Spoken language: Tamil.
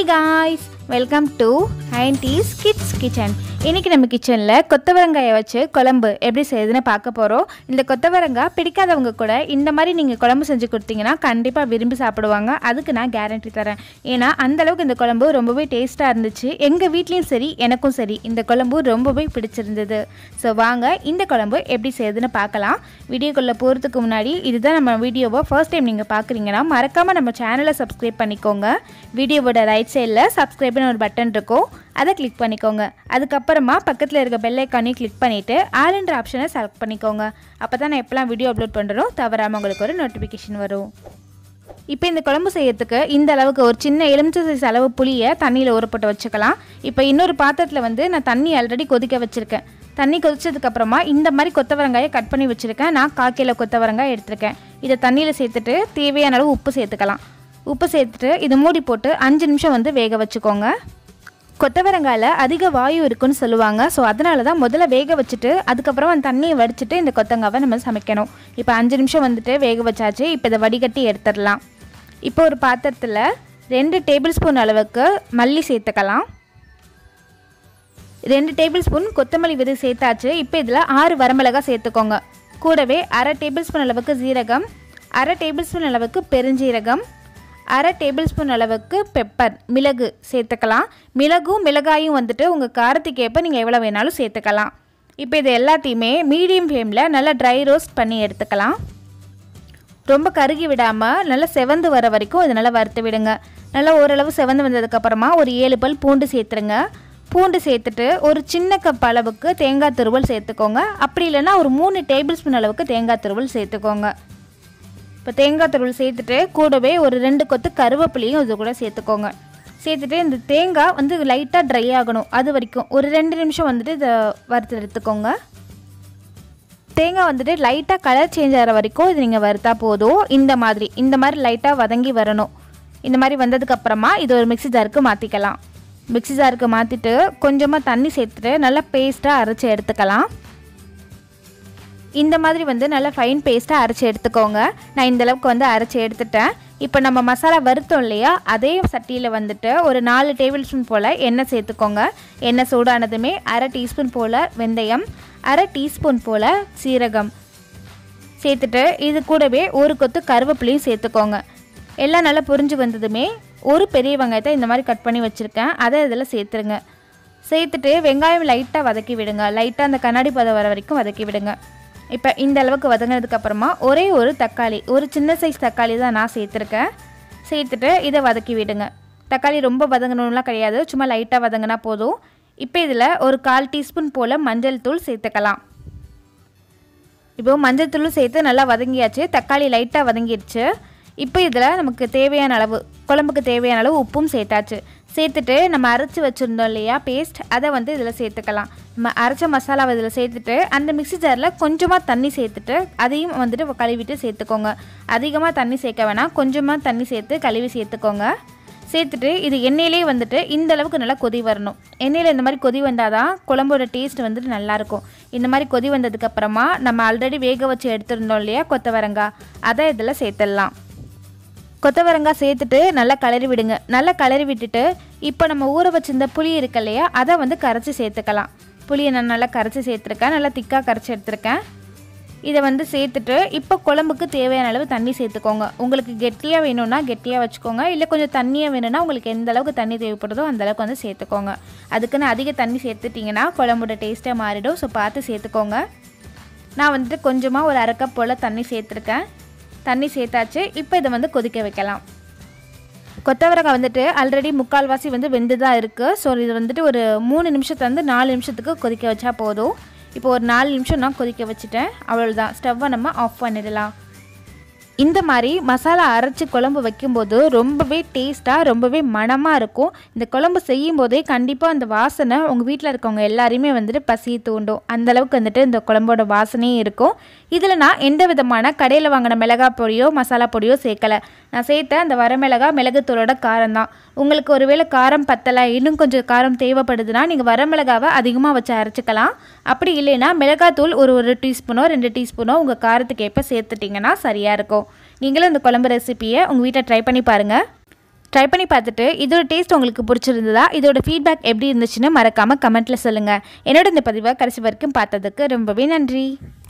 guys welcome to nineties kids kitchen இன்றைக்கி நம்ம கிச்சனில் கொத்தவரங்காயை வச்சு குழம்பு எப்படி செய்யுதுன்னு பார்க்க போகிறோம் இந்த கொத்தவரங்காய் பிடிக்காதவங்க கூட இந்த மாதிரி நீங்கள் குழம்பு செஞ்சு கொடுத்தீங்கன்னா கண்டிப்பாக விரும்பி சாப்பிடுவாங்க அதுக்கு நான் கேரண்டி தரேன் ஏன்னா அந்த அளவுக்கு இந்த குழம்பு ரொம்பவே டேஸ்ட்டாக இருந்துச்சு எங்கள் வீட்லேயும் சரி எனக்கும் சரி இந்த குழம்பு ரொம்பவே பிடிச்சிருந்தது ஸோ வாங்க இந்த குழம்பு எப்படி செய்யுதுன்னு பார்க்கலாம் வீடியோக்குள்ளே போகிறதுக்கு முன்னாடி இதுதான் நம்ம வீடியோவை ஃபர்ஸ்ட் டைம் நீங்கள் பார்க்குறீங்கன்னா மறக்காமல் நம்ம சேனலை சப்ஸ்கிரைப் பண்ணிக்கோங்க வீடியோவோட ரைட் சைடில் சப்ஸ்கிரைப்னு ஒரு பட்டன் இருக்கும் அதை கிளிக் பண்ணிக்கோங்க அதுக்கப்புறமா பக்கத்தில் இருக்க பெல் ஐக்கானையும் கிளிக் பண்ணிவிட்டு ஆல்ன்ற ஆப்ஷனை செலக்ட் பண்ணிக்கோங்க அப்போ தான் நான் எப்போலாம் வீடியோ அப்லோட் பண்ணுறோம் தவறாமல் உங்களுக்கு ஒரு நோட்டிஃபிகேஷன் வரும் இப்போ இந்த குழம்பு செய்யறதுக்கு இந்த அளவுக்கு ஒரு சின்ன எலுமிச்சை சைஸ் அளவு புளியை தண்ணியில் ஊறப்பட்டு வச்சுக்கலாம் இப்போ இன்னொரு பாத்திரத்தில் வந்து நான் தண்ணி ஆல்ரெடி கொதிக்க வச்சுருக்கேன் தண்ணி கொதிச்சதுக்கப்புறமா இந்த மாதிரி கொத்தவரங்காயை கட் பண்ணி வச்சுருக்கேன் நான் கால் கிலோ கொத்தவரங்காய் எடுத்திருக்கேன் இதை தண்ணியில் சேர்த்துட்டு தேவையான அளவு உப்பு சேர்த்துக்கலாம் உப்பு சேர்த்துட்டு இதை மூடி போட்டு அஞ்சு நிமிஷம் வந்து வேக வச்சுக்கோங்க கொத்தவரங்காயில் அதிக வாயு இருக்குன்னு சொல்லுவாங்க ஸோ அதனால தான் முதல்ல வேக வச்சுட்டு அதுக்கப்புறம் அந்த தண்ணியை வடிச்சிட்டு இந்த கொத்தங்காவை நம்ம சமைக்கணும் இப்போ அஞ்சு நிமிஷம் வந்துட்டு வேக வச்சாச்சு இப்போ இதை வடிகட்டி எடுத்துடலாம் இப்போ ஒரு பாத்திரத்தில் ரெண்டு டேபிள் ஸ்பூன் அளவுக்கு மல்லி சேர்த்துக்கலாம் ரெண்டு டேபிள் ஸ்பூன் கொத்தமல்லி விதை சேர்த்தாச்சு இப்போ இதில் ஆறு வரமிளகாய் சேர்த்துக்கோங்க கூடவே அரை டேபிள் ஸ்பூன் அளவுக்கு ஜீரகம் அரை டேபிள் ஸ்பூன் அளவுக்கு பெருஞ்சீரகம் அரை டேபிள் ஸ்பூன் அளவுக்கு பெப்பர் மிளகு சேர்த்துக்கலாம் மிளகும் மிளகாயும் வந்துட்டு உங்கள் காரத்துக்கு ஏற்ப நீங்கள் எவ்வளோ வேணாலும் சேர்த்துக்கலாம் இப்போ இது எல்லாத்தையுமே மீடியம் ஃப்ளேமில் நல்லா ட்ரை ரோஸ்ட் பண்ணி எடுத்துக்கலாம் ரொம்ப கருகி விடாமல் நல்லா செவந்து வர வரைக்கும் இதை நல்லா வறுத்து விடுங்க நல்லா ஓரளவு செவந்து வந்ததுக்கப்புறமா ஒரு ஏழு பல் பூண்டு சேர்த்துருங்க பூண்டு சேர்த்துட்டு ஒரு சின்ன கப் அளவுக்கு தேங்காய் துருவல் சேர்த்துக்கோங்க அப்படி இல்லைன்னா ஒரு மூணு டேபிள் ஸ்பூன் அளவுக்கு தேங்காய் துருவல் சேர்த்துக்கோங்க இப்போ தேங்காய் துருவல் சேர்த்துட்டு கூடவே ஒரு ரெண்டு கொத்து கருவேப்பிலையும் இது கூட சேர்த்துக்கோங்க சேர்த்துட்டு இந்த தேங்காய் வந்து லைட்டாக ட்ரை ஆகணும் அது வரைக்கும் ஒரு ரெண்டு நிமிஷம் வந்துட்டு இதை வறுத்து எடுத்துக்கோங்க தேங்காய் வந்துட்டு லைட்டாக கலர் சேஞ்ச் ஆகிற வரைக்கும் இது நீங்கள் வறுத்தா போதும் இந்த மாதிரி இந்த மாதிரி லைட்டாக வதங்கி வரணும் இந்த மாதிரி வந்ததுக்கப்புறமா இது ஒரு மிக்ஸி ஜாருக்கு மாற்றிக்கலாம் மிக்ஸி ஜாருக்கு மாற்றிட்டு கொஞ்சமாக தண்ணி சேர்த்துட்டு நல்லா பேஸ்ட்டாக அரைச்சி எடுத்துக்கலாம் இந்த மாதிரி வந்து நல்லா ஃபைன் பேஸ்ட்டாக அரைச்சி எடுத்துக்கோங்க நான் இந்த அளவுக்கு வந்து அரைச்சி எடுத்துட்டேன் இப்போ நம்ம மசாலா வறுத்தோம் இல்லையா அதே சட்டியில் வந்துட்டு ஒரு நாலு டேபிள் ஸ்பூன் போல் எண்ணெய் சேர்த்துக்கோங்க எண்ணெய் சூடானதுமே அரை டீஸ்பூன் போல் வெந்தயம் அரை டீஸ்பூன் போல் சீரகம் சேர்த்துட்டு இது கூடவே ஒரு கொத்து கருவேப்பிலையும் சேர்த்துக்கோங்க எல்லாம் நல்லா புரிஞ்சு வந்ததுமே ஒரு பெரிய வெங்காயத்தை இந்த மாதிரி கட் பண்ணி வச்சுருக்கேன் அதை இதில் சேர்த்துருங்க சேர்த்துட்டு வெங்காயம் லைட்டாக வதக்கி விடுங்க லைட்டாக அந்த கண்ணாடி பதம் வர வரைக்கும் வதக்கி விடுங்க இப்போ இந்த அளவுக்கு வதங்கினதுக்கப்புறமா ஒரே ஒரு தக்காளி ஒரு சின்ன சைஸ் தக்காளி தான் நான் சேர்த்துருக்கேன் சேர்த்துட்டு இதை வதக்கி விடுங்க தக்காளி ரொம்ப வதங்கணும்லாம் கிடையாது சும்மா லைட்டாக வதங்கினா போதும் இப்போ இதில் ஒரு கால் டீஸ்பூன் போல் மஞ்சள் தூள் சேர்த்துக்கலாம் இப்போ மஞ்சள் தூளும் சேர்த்து நல்லா வதங்கியாச்சு தக்காளி லைட்டாக வதங்கிடுச்சு இப்போ இதில் நமக்கு தேவையான அளவு குழம்புக்கு தேவையான அளவு உப்பும் சேர்த்தாச்சு சேர்த்துட்டு நம்ம அரைச்சி வச்சுருந்தோம் இல்லையா பேஸ்ட் அதை வந்து இதில் சேர்த்துக்கலாம் நம்ம அரைச்ச மசாலாவை இதில் சேர்த்துட்டு அந்த மிக்ஸி ஜாரில் கொஞ்சமாக தண்ணி சேர்த்துட்டு அதையும் வந்துட்டு கழுவிட்டு சேர்த்துக்கோங்க அதிகமாக தண்ணி சேர்க்க வேணாம் கொஞ்சமாக தண்ணி சேர்த்து கழுவி சேர்த்துக்கோங்க சேர்த்துட்டு இது எண்ணெயிலே வந்துட்டு இந்த அளவுக்கு நல்லா கொதி வரணும் எண்ணெயில் இந்த மாதிரி கொதி வந்தால் தான் குழம்போட டேஸ்ட் வந்துட்டு நல்லாயிருக்கும் இந்த மாதிரி கொதி வந்ததுக்கப்புறமா நம்ம ஆல்ரெடி வேக வச்சு எடுத்துருந்தோம் இல்லையா கொத்தவரங்காய் அதை இதில் சேர்த்துடலாம் கொத்தவரங்காய் சேர்த்துட்டு நல்லா கிளறி விடுங்க நல்லா கிளறி விட்டுட்டு இப்போ நம்ம ஊற வச்சிருந்த புளி இருக்கு இல்லையா அதை வந்து கரைச்சி சேர்த்துக்கலாம் புளியை நான் நல்லா கரைச்சி சேர்த்துருக்கேன் நல்லா திக்காக கரைச்சி எடுத்திருக்கேன் இதை வந்து சேர்த்துட்டு இப்போ குழம்புக்கு தேவையான அளவு தண்ணி சேர்த்துக்கோங்க உங்களுக்கு கெட்டியாக வேணும்னா கெட்டியாக வச்சுக்கோங்க இல்லை கொஞ்சம் தண்ணியாக வேணும்னா உங்களுக்கு எந்த அளவுக்கு தண்ணி தேவைப்படுதோ அந்த அளவுக்கு வந்து சேர்த்துக்கோங்க அதுக்குன்னு அதிக தண்ணி சேர்த்துட்டிங்கன்னா குழம்போட டேஸ்ட்டே மாறிடும் ஸோ பார்த்து சேர்த்துக்கோங்க நான் வந்துட்டு கொஞ்சமாக ஒரு அரை கப் போல் தண்ணி சேர்த்துருக்கேன் தண்ணி சேர்த்தாச்சு இப்போ இதை வந்து கொதிக்க வைக்கலாம் கொத்தவரங்காய் வந்துட்டு ஆல்ரெடி முக்கால்வாசி வந்து வெந்து தான் இருக்குது ஸோ இது வந்துட்டு ஒரு மூணு நிமிஷத்துலேருந்து நாலு நிமிஷத்துக்கு கொதிக்க வச்சா போதும் இப்போ ஒரு நாலு நிமிஷம் நான் கொதிக்க வச்சுட்டேன் அவ்வளோதான் ஸ்டவ்வை நம்ம ஆஃப் பண்ணிடலாம் இந்த மாதிரி மசாலா அரைச்சி குழம்பு வைக்கும்போது ரொம்பவே டேஸ்ட்டாக ரொம்பவே மணமாக இருக்கும் இந்த குழம்பு செய்யும் போதே கண்டிப்பாக அந்த வாசனை உங்கள் வீட்டில் இருக்கவங்க எல்லாரையுமே வந்துட்டு பசியை தூண்டும் அந்தளவுக்கு வந்துட்டு இந்த குழம்போட வாசனையும் இருக்கும் இதில் நான் எந்த விதமான கடையில் வாங்கின மிளகாய் பொடியோ மசாலா பொடியோ சேர்க்கலை நான் சேர்த்த அந்த வரமிளகா மிளகுத்தூளோட காரம் தான் உங்களுக்கு ஒருவேளை காரம் பத்தலை இன்னும் கொஞ்சம் காரம் தேவைப்படுதுன்னா நீங்கள் வரமிளகாவை அதிகமாக வச்சு அரைச்சிக்கலாம் அப்படி இல்லைன்னா மிளகாத்தூள் ஒரு ஒரு டீஸ்பூனோ ரெண்டு டீஸ்பூனோ உங்கள் காரத்துக்கு ஏற்ப சேர்த்துட்டிங்கன்னா சரியாக இருக்கும் நீங்களும் இந்த குழம்பு ரெசிப்பியை உங்கள் வீட்டில் ட்ரை பண்ணி பாருங்கள் ட்ரை பண்ணி பார்த்துட்டு இதோட டேஸ்ட் உங்களுக்கு பிடிச்சிருந்ததா இதோட ஃபீட்பேக் எப்படி இருந்துச்சுன்னு மறக்காமல் கமெண்ட்டில் சொல்லுங்கள் என்னோட இந்த பதிவை கடைசி வரைக்கும் பார்த்ததுக்கு ரொம்பவே நன்றி